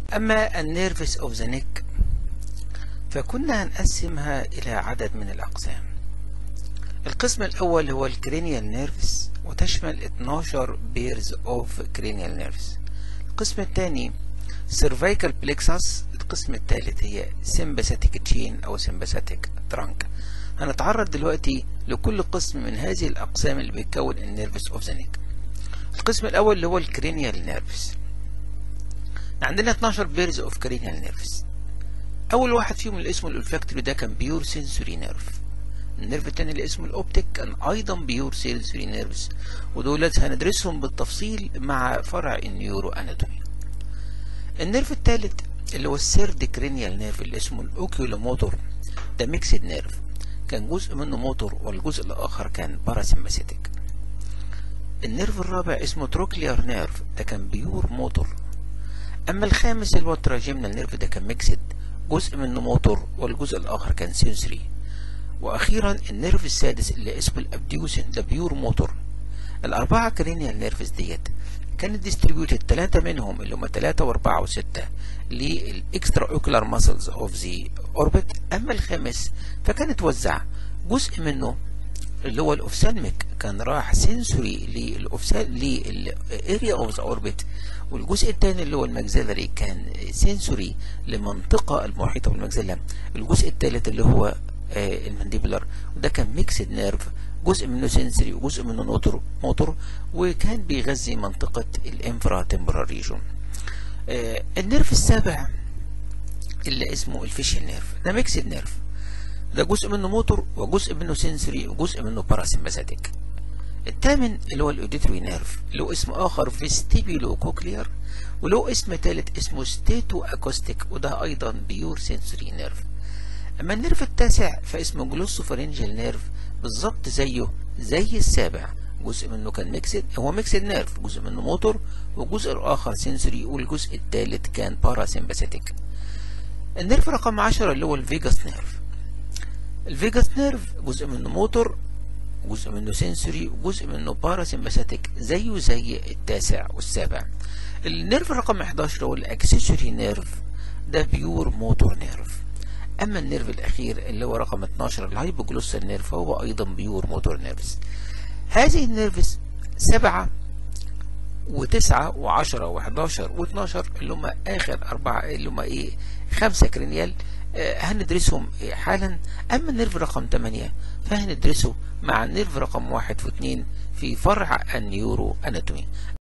أما النيرفس أوف ذا نيك فكنا هنقسمها إلى عدد من الأقسام القسم الأول هو الكرينيال نيرفس وتشمل 12 بيرز أوف كرينيال نيرفس القسم الثاني سيرفيكال بليكسس القسم الثالث هي سمباثيك تشين أو سمباثيك ترانك هنتعرض دلوقتي لكل قسم من هذه الأقسام اللي بتكون النيرفس أوف ذا نيك القسم الأول اللي هو الكرينيال نيرفس عندنا 12 بيرز اوف كرينيال نيرفز اول واحد فيهم اللي اسمه الالفاكتوري ده كان بيور سنسوري نيرف النيرف التاني اللي اسمه الاوبتيك كان ايضا بيور سنسوري نيرفز ودولت هندرسهم بالتفصيل مع فرع النيورو اناتومي النيرف التالت اللي هو السيرد كرينيال نيرف اللي اسمه الاوكيولوموتور ده ميكسد نيرف كان جزء منه موتور والجزء الاخر كان باراسمباثيك النيرف الرابع اسمه تروكليار نيرف ده كان بيور موتور اما الخامس اللي هو التراجيمنال نيرف ده كان ميكسد جزء منه موتور والجزء الاخر كان سنسوري واخيرا النيرف السادس اللي اسمه الابديوسن ده بيور موتور الاربعه كرينيال نيرفز ديت كانت ديستريبيوتد ثلاثه منهم اللي هم ثلاثه واربعه وسته للاكسترا اوكولار ماسلز اوف ذا اوربت اما الخامس فكان اتوزع جزء منه اللي هو الاوفسالميك كان راح سنسوري للاوفسال للاريا اوف ذا اوربت والجزء الثاني اللي هو المجزلري كان سنسوري لمنطقه المحيطه بالمجزله الجزء الثالث اللي هو آه المانديبولار وده كان ميكسد نيرف جزء منه سنسوري وجزء منه موتور موتور وكان بيغذي منطقه الانفرا تمبرال ريجون آه النيرف السابع اللي اسمه الفيشل نيرف ده ميكسد نيرف ده جزء منه موتور وجزء منه سنسوري وجزء منه باراسمباثيك الثامن اللي هو الاوديتوري نيرف له اسم اخر فيستيبيولو كوكلير وله اسم ثالث اسمه ستيتو اكوستيك وده ايضا بيور سنسوري نيرف اما النيرف التاسع فاسمه جلوسوفارينجال نيرف بالظبط زيه زي السابع جزء منه كان ميكسد هو ميكسد نيرف جزء منه موتور والجزء الاخر سنسوري والجزء الثالث كان باراسمباثيك النيرف رقم 10 اللي هو الفيجاس نيرف الفيجاس نيرف جزء منه موتور جزء منه سنسوري وجزء منه باراسمباثيك زيه زي التاسع والسابع النيرف رقم 11 هو الاكسسوري نيرف ده بيور موتور نيرف اما النيرف الاخير اللي هو رقم 12 الهايبوجلوسال نيرف هو ايضا بيور موتور نيرفز هذه النيرفز سبعة وتسعة وعشرة وحداشر واتناشر اللي هم اخر اربعة اللي هم ايه خمسة كرينيال هندرسهم حالا اما النيرف رقم 8 فهندرسه مع النيرف رقم 1 و2 في فرع النيورو اناتومي